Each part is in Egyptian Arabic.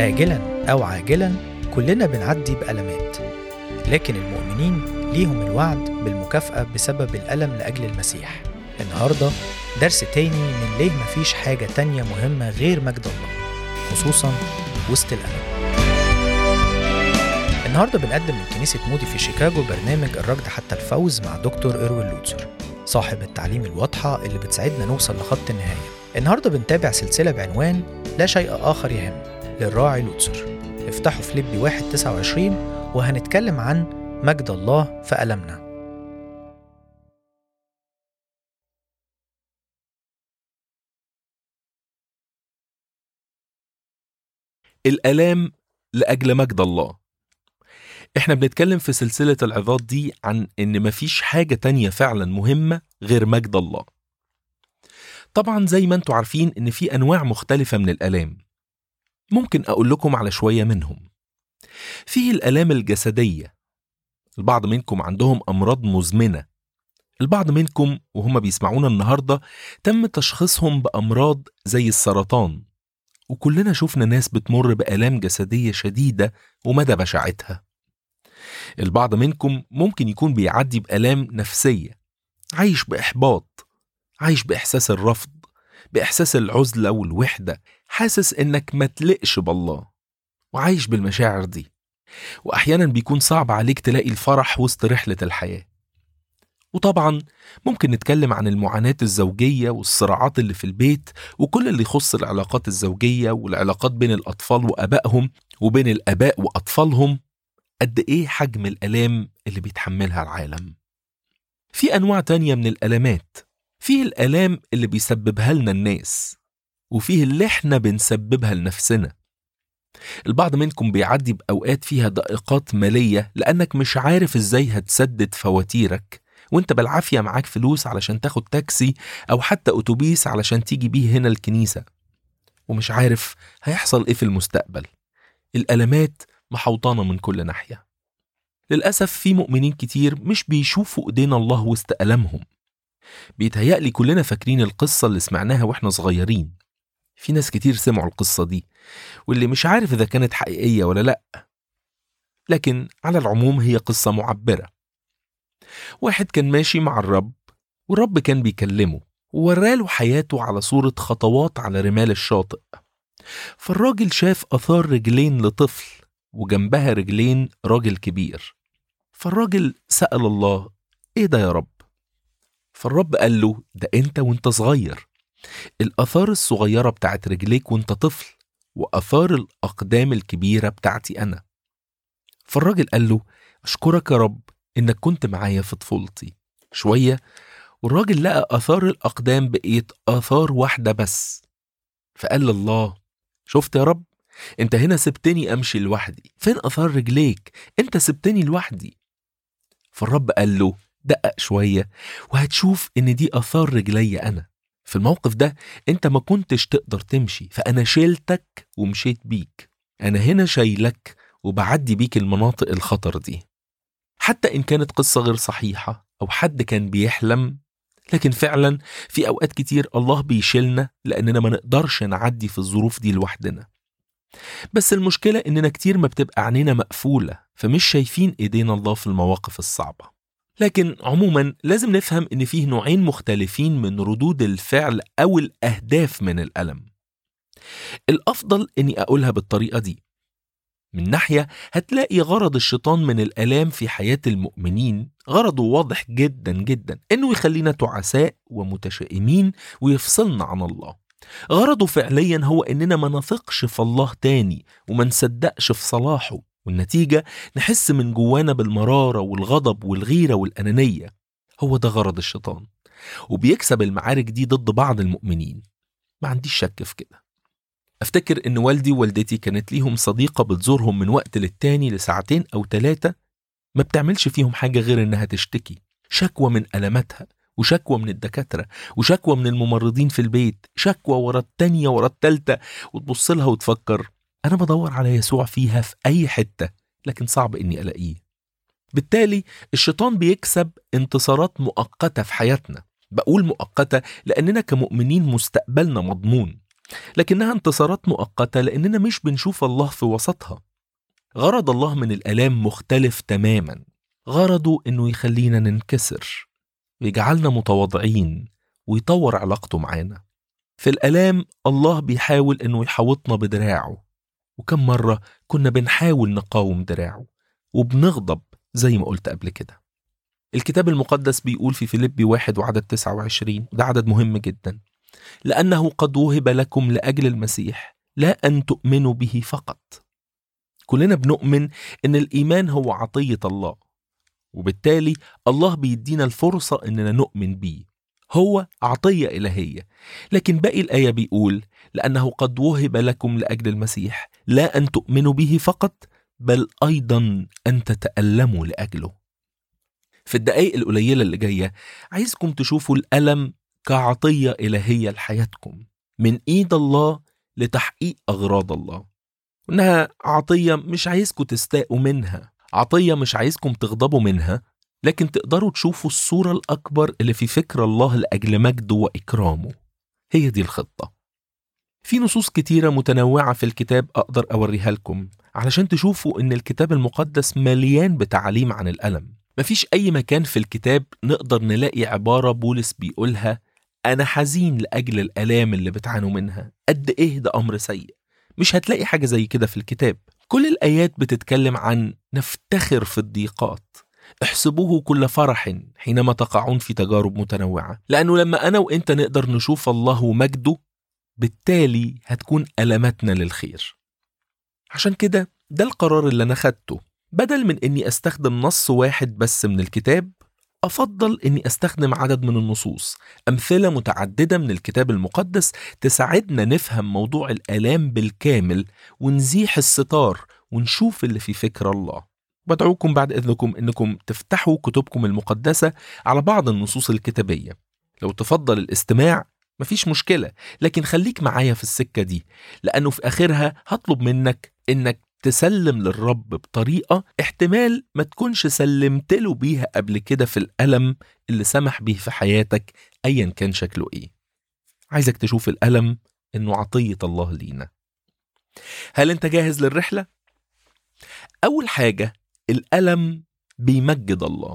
آجلا أو عاجلا كلنا بنعدي بألمات لكن المؤمنين ليهم الوعد بالمكافأة بسبب الألم لأجل المسيح النهاردة درس تاني من ليه مفيش حاجة تانية مهمة غير مجد الله خصوصا وسط الألم النهارده بنقدم من كنيسة مودي في شيكاغو برنامج الركض حتى الفوز مع دكتور إروين لوتسر صاحب التعليم الواضحة اللي بتساعدنا نوصل لخط النهاية النهارده بنتابع سلسلة بعنوان لا شيء آخر يهم للراعي لوتسر افتحوا فيليبي 1 29 وهنتكلم عن مجد الله في ألمنا الآلام لأجل مجد الله احنا بنتكلم في سلسلة العظات دي عن ان مفيش حاجة تانية فعلا مهمة غير مجد الله طبعا زي ما انتوا عارفين ان في انواع مختلفة من الآلام ممكن اقول لكم على شوية منهم فيه الآلام الجسدية البعض منكم عندهم أمراض مزمنة البعض منكم وهم بيسمعونا النهاردة تم تشخيصهم بأمراض زي السرطان وكلنا شفنا ناس بتمر بآلام جسدية شديدة ومدى بشاعتها البعض منكم ممكن يكون بيعدي بآلام نفسية عايش بإحباط عايش بإحساس الرفض بإحساس العزلة والوحدة حاسس إنك ما تلقش بالله وعايش بالمشاعر دي وأحيانا بيكون صعب عليك تلاقي الفرح وسط رحلة الحياة وطبعا ممكن نتكلم عن المعاناة الزوجية والصراعات اللي في البيت وكل اللي يخص العلاقات الزوجية والعلاقات بين الأطفال وأبائهم وبين الآباء وأطفالهم قد إيه حجم الآلام اللي بيتحملها العالم في أنواع تانية من الآلامات فيه الآلام اللي بيسببها لنا الناس وفيه اللي احنا بنسببها لنفسنا البعض منكم بيعدي بأوقات فيها ضائقات مالية لأنك مش عارف إزاي هتسدد فواتيرك وانت بالعافية معاك فلوس علشان تاخد تاكسي أو حتى أتوبيس علشان تيجي بيه هنا الكنيسة ومش عارف هيحصل إيه في المستقبل الألمات محوطانة من كل ناحية للأسف في مؤمنين كتير مش بيشوفوا إيدين الله وسط ألمهم بيتهيألي كلنا فاكرين القصة اللي سمعناها وإحنا صغيرين في ناس كتير سمعوا القصة دي واللي مش عارف إذا كانت حقيقية ولا لأ لكن على العموم هي قصة معبرة واحد كان ماشي مع الرب والرب كان بيكلمه ووراله حياته على صورة خطوات على رمال الشاطئ فالراجل شاف أثار رجلين لطفل وجنبها رجلين راجل كبير فالراجل سأل الله إيه ده يا رب؟ فالرب قال له ده أنت وأنت صغير الآثار الصغيرة بتاعت رجليك وأنت طفل وآثار الأقدام الكبيرة بتاعتي أنا فالراجل قال له أشكرك يا رب إنك كنت معايا في طفولتي شوية والراجل لقى آثار الأقدام بقيت آثار واحدة بس فقال لله شفت يا رب انت هنا سبتني امشي لوحدي فين اثار رجليك انت سبتني لوحدي فالرب قال له دقق شوية وهتشوف ان دي اثار رجلي انا في الموقف ده انت ما كنتش تقدر تمشي فانا شيلتك ومشيت بيك انا هنا شايلك وبعدي بيك المناطق الخطر دي حتى ان كانت قصة غير صحيحة او حد كان بيحلم لكن فعلا في اوقات كتير الله بيشيلنا لاننا ما نقدرش نعدي في الظروف دي لوحدنا بس المشكلة إننا كتير ما بتبقى عينينا مقفولة فمش شايفين إيدينا الله في المواقف الصعبة لكن عموما لازم نفهم إن فيه نوعين مختلفين من ردود الفعل أو الأهداف من الألم الأفضل إني أقولها بالطريقة دي من ناحية هتلاقي غرض الشيطان من الآلام في حياة المؤمنين غرضه واضح جدا جدا إنه يخلينا تعساء ومتشائمين ويفصلنا عن الله غرضه فعليا هو اننا ما نثقش في الله تاني وما نصدقش في صلاحه والنتيجه نحس من جوانا بالمراره والغضب والغيره والانانيه هو ده غرض الشيطان وبيكسب المعارك دي ضد بعض المؤمنين ما عنديش شك في كده افتكر ان والدي ووالدتي كانت ليهم صديقه بتزورهم من وقت للتاني لساعتين او ثلاثه ما بتعملش فيهم حاجه غير انها تشتكي شكوى من الماتها وشكوى من الدكاترة وشكوى من الممرضين في البيت شكوى ورا التانية ورا التالتة وتبص لها وتفكر أنا بدور على يسوع فيها في أي حتة لكن صعب إني ألاقيه بالتالي الشيطان بيكسب انتصارات مؤقتة في حياتنا بقول مؤقتة لأننا كمؤمنين مستقبلنا مضمون لكنها انتصارات مؤقتة لأننا مش بنشوف الله في وسطها غرض الله من الآلام مختلف تماما غرضه إنه يخلينا ننكسر ويجعلنا متواضعين ويطور علاقته معانا في الآلام الله بيحاول إنه يحوطنا بدراعه وكم مرة كنا بنحاول نقاوم دراعه وبنغضب زي ما قلت قبل كده الكتاب المقدس بيقول في فيليبي واحد وعدد 29 ده عدد مهم جدا لأنه قد وهب لكم لأجل المسيح لا أن تؤمنوا به فقط كلنا بنؤمن إن الإيمان هو عطية الله وبالتالي الله بيدينا الفرصة إننا نؤمن بيه هو عطية إلهية لكن باقي الآية بيقول لأنه قد وهب لكم لأجل المسيح لا أن تؤمنوا به فقط بل أيضا أن تتألموا لأجله في الدقايق القليلة اللي جاية عايزكم تشوفوا الألم كعطية إلهية لحياتكم من إيد الله لتحقيق أغراض الله إنها عطية مش عايزكم تستاءوا منها عطية مش عايزكم تغضبوا منها لكن تقدروا تشوفوا الصورة الأكبر اللي في فكر الله لأجل مجده وإكرامه هي دي الخطة في نصوص كتيرة متنوعة في الكتاب أقدر أوريها لكم علشان تشوفوا إن الكتاب المقدس مليان بتعاليم عن الألم مفيش أي مكان في الكتاب نقدر نلاقي عبارة بولس بيقولها أنا حزين لأجل الآلام اللي بتعانوا منها قد إيه ده أمر سيء مش هتلاقي حاجة زي كده في الكتاب كل الآيات بتتكلم عن نفتخر في الضيقات احسبوه كل فرح حينما تقعون في تجارب متنوعة لأنه لما أنا وإنت نقدر نشوف الله ومجده بالتالي هتكون ألمتنا للخير عشان كده ده القرار اللي أنا خدته بدل من إني أستخدم نص واحد بس من الكتاب أفضل إني أستخدم عدد من النصوص أمثلة متعددة من الكتاب المقدس تساعدنا نفهم موضوع الآلام بالكامل ونزيح الستار ونشوف اللي في فكر الله بدعوكم بعد إذنكم إنكم تفتحوا كتبكم المقدسة على بعض النصوص الكتابية لو تفضل الاستماع مفيش مشكلة لكن خليك معايا في السكة دي لأنه في آخرها هطلب منك إنك تسلم للرب بطريقة احتمال ما تكونش سلمت له بيها قبل كده في الألم اللي سمح بيه في حياتك أيا كان شكله إيه عايزك تشوف الألم إنه عطية الله لينا هل أنت جاهز للرحلة؟ أول حاجة الألم بيمجد الله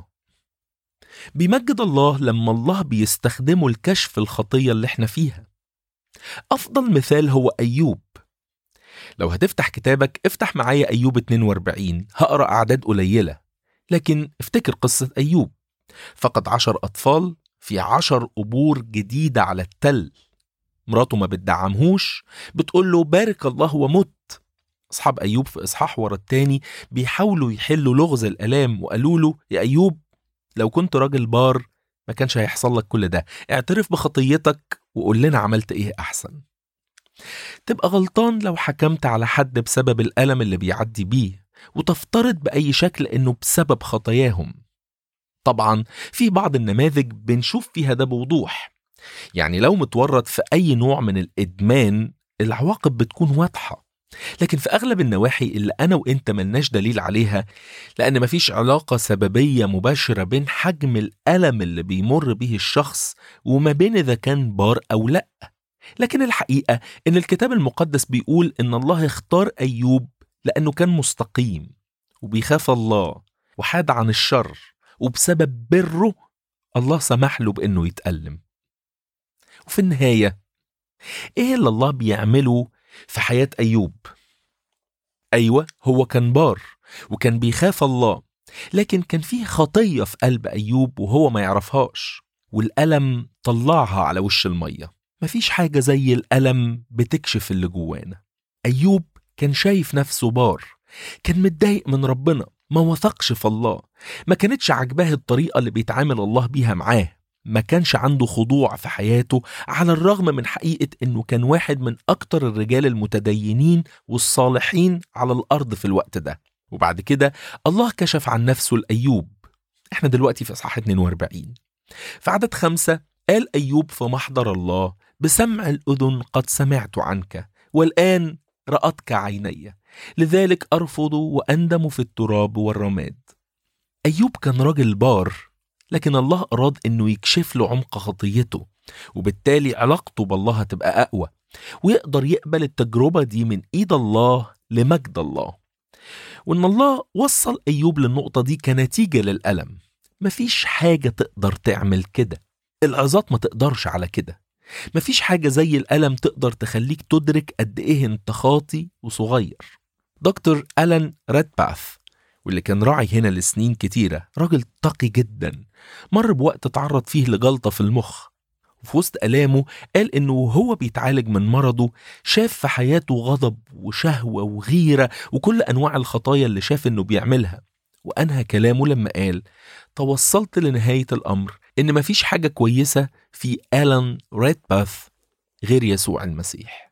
بيمجد الله لما الله بيستخدمه لكشف الخطية اللي احنا فيها أفضل مثال هو أيوب لو هتفتح كتابك افتح معايا أيوب 42 هقرأ أعداد قليلة لكن افتكر قصة أيوب فقد عشر أطفال في عشر قبور جديدة على التل مراته ما بتدعمهوش بتقول له بارك الله ومت أصحاب أيوب في إصحاح ورا التاني بيحاولوا يحلوا لغز الآلام وقالوا له يا أيوب لو كنت راجل بار ما كانش هيحصل لك كل ده اعترف بخطيتك وقول لنا عملت ايه أحسن تبقى غلطان لو حكمت على حد بسبب الألم اللي بيعدي بيه وتفترض بأي شكل إنه بسبب خطاياهم طبعا في بعض النماذج بنشوف فيها ده بوضوح يعني لو متورط في أي نوع من الإدمان العواقب بتكون واضحة لكن في أغلب النواحي اللي أنا وإنت ملناش دليل عليها لأن مفيش علاقة سببية مباشرة بين حجم الألم اللي بيمر به الشخص وما بين إذا كان بار أو لأ لكن الحقيقة إن الكتاب المقدس بيقول إن الله اختار أيوب لأنه كان مستقيم وبيخاف الله وحاد عن الشر وبسبب بره الله سمح له بإنه يتألم وفي النهاية إيه اللي الله بيعمله في حياة أيوب؟ أيوة هو كان بار وكان بيخاف الله لكن كان فيه خطية في قلب أيوب وهو ما يعرفهاش والألم طلعها على وش المية مفيش حاجة زي الألم بتكشف اللي جوانا أيوب كان شايف نفسه بار كان متضايق من ربنا ما وثقش في الله ما كانتش عجباه الطريقة اللي بيتعامل الله بيها معاه ما كانش عنده خضوع في حياته على الرغم من حقيقة انه كان واحد من اكتر الرجال المتدينين والصالحين على الارض في الوقت ده وبعد كده الله كشف عن نفسه لأيوب احنا دلوقتي في اصحاح 42 في عدد خمسة قال أيوب في محضر الله بسمع الأذن قد سمعت عنك والآن رأتك عيني لذلك أرفض وأندم في التراب والرماد أيوب كان راجل بار لكن الله أراد أنه يكشف له عمق خطيته وبالتالي علاقته بالله هتبقى أقوى ويقدر يقبل التجربة دي من إيد الله لمجد الله وإن الله وصل أيوب للنقطة دي كنتيجة للألم مفيش حاجة تقدر تعمل كده العظات ما تقدرش على كده مفيش حاجة زي الألم تقدر تخليك تدرك قد إيه أنت خاطي وصغير دكتور ألان ريدباث واللي كان راعي هنا لسنين كتيرة راجل تقي جدا مر بوقت تعرض فيه لجلطة في المخ وفي وسط ألامه قال إنه وهو بيتعالج من مرضه شاف في حياته غضب وشهوة وغيرة وكل أنواع الخطايا اللي شاف إنه بيعملها وأنهى كلامه لما قال توصلت لنهاية الأمر إن مفيش حاجة كويسة في ألان ريدباث غير يسوع المسيح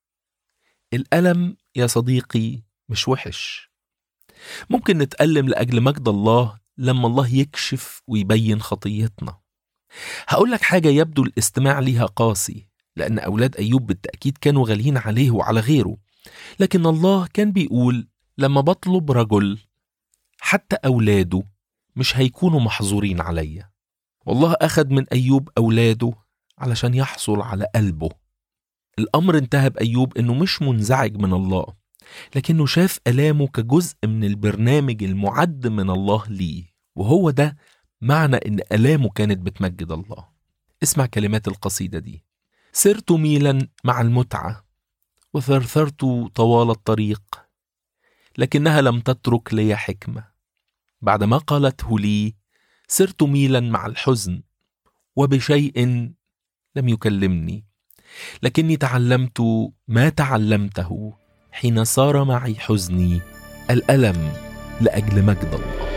الألم يا صديقي مش وحش ممكن نتألم لأجل مجد الله لما الله يكشف ويبين خطيتنا هقول لك حاجة يبدو الاستماع ليها قاسي لأن أولاد أيوب بالتأكيد كانوا غاليين عليه وعلى غيره لكن الله كان بيقول لما بطلب رجل حتى أولاده مش هيكونوا محظورين عليا والله أخد من أيوب أولاده علشان يحصل على قلبه الأمر انتهى بأيوب إنه مش منزعج من الله لكنه شاف ألامه كجزء من البرنامج المعد من الله ليه وهو ده معنى إن ألامه كانت بتمجد الله اسمع كلمات القصيدة دي سرت ميلا مع المتعة وثرثرت طوال الطريق لكنها لم تترك لي حكمة بعدما قالته لي سرت ميلا مع الحزن وبشيء لم يكلمني لكني تعلمت ما تعلمته حين صار معي حزني الألم لأجل مجد الله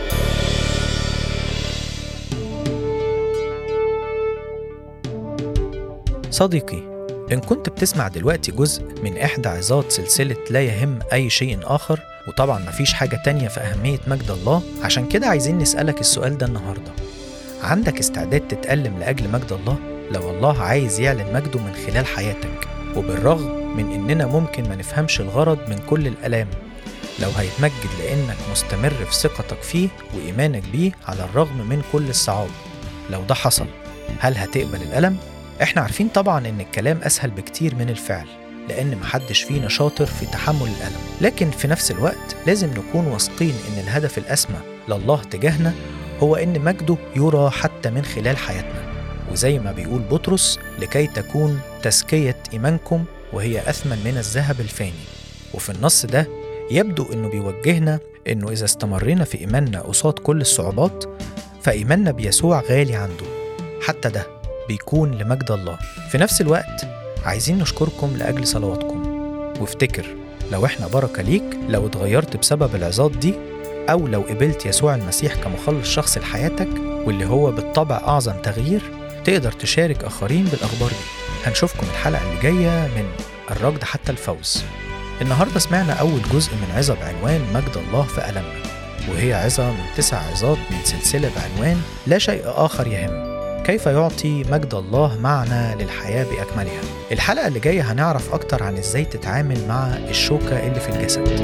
صديقي إن كنت بتسمع دلوقتي جزء من إحدى عظات سلسلة لا يهم أي شيء آخر وطبعا مفيش حاجة تانية في أهمية مجد الله عشان كده عايزين نسألك السؤال ده النهاردة عندك استعداد تتألم لأجل مجد الله لو الله عايز يعلن مجده من خلال حياتك وبالرغم من إننا ممكن ما نفهمش الغرض من كل الآلام لو هيتمجد لأنك مستمر في ثقتك فيه وإيمانك بيه على الرغم من كل الصعاب لو ده حصل هل هتقبل الألم؟ احنا عارفين طبعا ان الكلام اسهل بكتير من الفعل لان محدش فينا شاطر في تحمل الالم لكن في نفس الوقت لازم نكون واثقين ان الهدف الاسمى لله تجاهنا هو ان مجده يرى حتى من خلال حياتنا وزي ما بيقول بطرس لكي تكون تزكيه ايمانكم وهي اثمن من الذهب الفاني وفي النص ده يبدو انه بيوجهنا انه اذا استمرينا في ايماننا قصاد كل الصعوبات فايماننا بيسوع غالي عنده حتى ده بيكون لمجد الله في نفس الوقت عايزين نشكركم لأجل صلواتكم وافتكر لو احنا بركة ليك لو اتغيرت بسبب العظات دي أو لو قبلت يسوع المسيح كمخلص شخص لحياتك واللي هو بالطبع أعظم تغيير تقدر تشارك آخرين بالأخبار دي هنشوفكم الحلقة اللي جاية من الركض حتى الفوز النهاردة سمعنا أول جزء من عظة بعنوان مجد الله في ألمنا وهي عظة من تسع عظات من سلسلة بعنوان لا شيء آخر يهم كيف يعطي مجد الله معنى للحياة بأكملها الحلقة اللي جاية هنعرف أكتر عن إزاي تتعامل مع الشوكة اللي في الجسد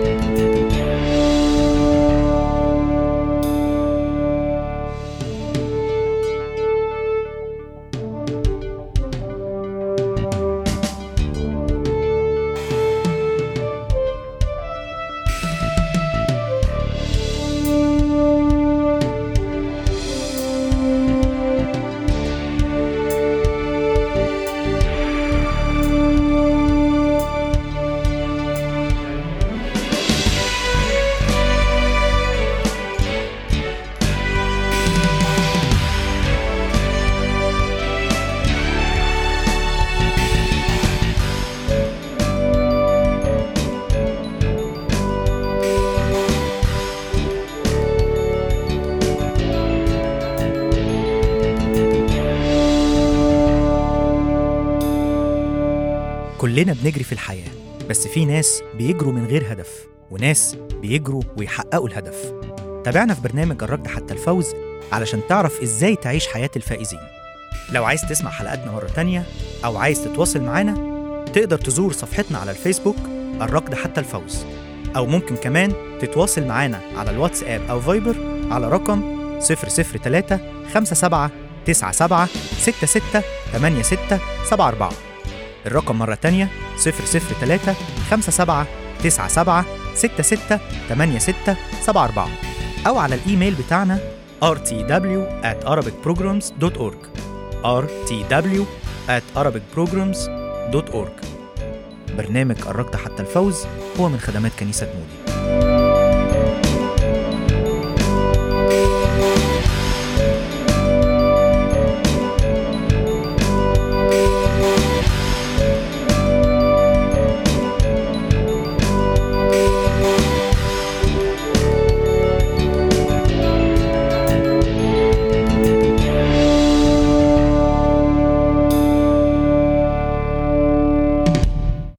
كلنا بنجري في الحياة بس في ناس بيجروا من غير هدف وناس بيجروا ويحققوا الهدف تابعنا في برنامج الركض حتى الفوز علشان تعرف ازاي تعيش حياة الفائزين لو عايز تسمع حلقاتنا مرة تانية أو عايز تتواصل معانا تقدر تزور صفحتنا على الفيسبوك الركض حتى الفوز أو ممكن كمان تتواصل معانا على الواتساب أو فايبر على رقم 003 57 97 66 86 74 الرقم مرة تانية 003 57 97 66 86 74 أو على الإيميل بتاعنا rtw at arabicprograms.org rtw at arabicprograms.org برنامج قربت حتى الفوز هو من خدمات كنيسة مودي